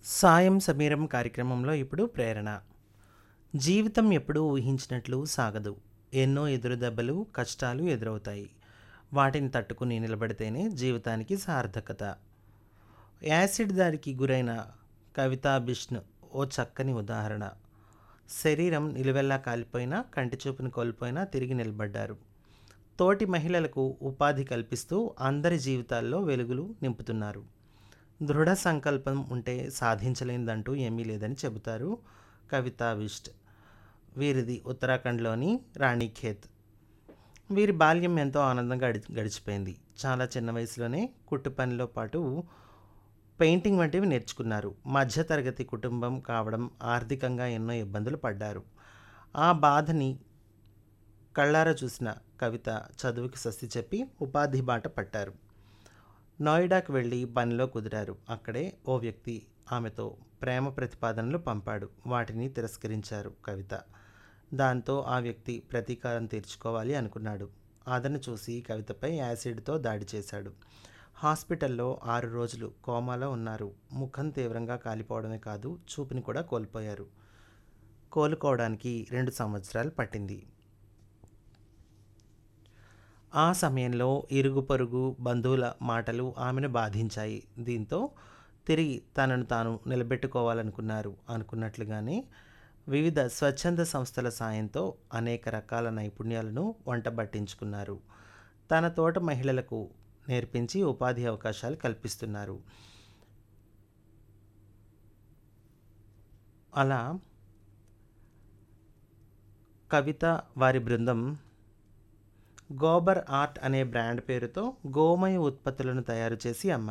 సాయం సమీరం కార్యక్రమంలో ఇప్పుడు ప్రేరణ జీవితం ఎప్పుడూ ఊహించినట్లు సాగదు ఎన్నో ఎదురు దెబ్బలు కష్టాలు ఎదురవుతాయి వాటిని తట్టుకుని నిలబడితేనే జీవితానికి సార్థకత యాసిడ్ దాడికి గురైన కవితా బిష్ణు ఓ చక్కని ఉదాహరణ శరీరం నిలువెల్లా కాలిపోయినా కంటి చూపును కోల్పోయినా తిరిగి నిలబడ్డారు తోటి మహిళలకు ఉపాధి కల్పిస్తూ అందరి జీవితాల్లో వెలుగులు నింపుతున్నారు దృఢ సంకల్పం ఉంటే సాధించలేనిదంటూ ఏమీ లేదని చెబుతారు కవితా విష్ట్ వీరిది ఉత్తరాఖండ్లోని రాణిఖేత్ వీరి బాల్యం ఎంతో ఆనందంగా గడి గడిచిపోయింది చాలా చిన్న వయసులోనే కుట్టు పనిలో పాటు పెయింటింగ్ వంటివి నేర్చుకున్నారు మధ్యతరగతి కుటుంబం కావడం ఆర్థికంగా ఎన్నో ఇబ్బందులు పడ్డారు ఆ బాధని కళ్ళారా చూసిన కవిత చదువుకి స్వస్తి చెప్పి ఉపాధి బాట పట్టారు నోయిడాకు వెళ్ళి పనిలో కుదిరారు అక్కడే ఓ వ్యక్తి ఆమెతో ప్రేమ ప్రతిపాదనలు పంపాడు వాటిని తిరస్కరించారు కవిత దాంతో ఆ వ్యక్తి ప్రతీకారం తీర్చుకోవాలి అనుకున్నాడు అదను చూసి కవితపై యాసిడ్తో దాడి చేశాడు హాస్పిటల్లో ఆరు రోజులు కోమాలో ఉన్నారు ముఖం తీవ్రంగా కాలిపోవడమే కాదు చూపుని కూడా కోల్పోయారు కోలుకోవడానికి రెండు సంవత్సరాలు పట్టింది ఆ సమయంలో ఇరుగు పొరుగు బంధువుల మాటలు ఆమెను బాధించాయి దీంతో తిరిగి తనను తాను నిలబెట్టుకోవాలనుకున్నారు అనుకున్నట్లుగానే వివిధ స్వచ్ఛంద సంస్థల సాయంతో అనేక రకాల నైపుణ్యాలను వంటబట్టించుకున్నారు తన తోట మహిళలకు నేర్పించి ఉపాధి అవకాశాలు కల్పిస్తున్నారు అలా కవిత వారి బృందం గోబర్ ఆర్ట్ అనే బ్రాండ్ పేరుతో గోమయ ఉత్పత్తులను తయారు చేసి అమ్మారు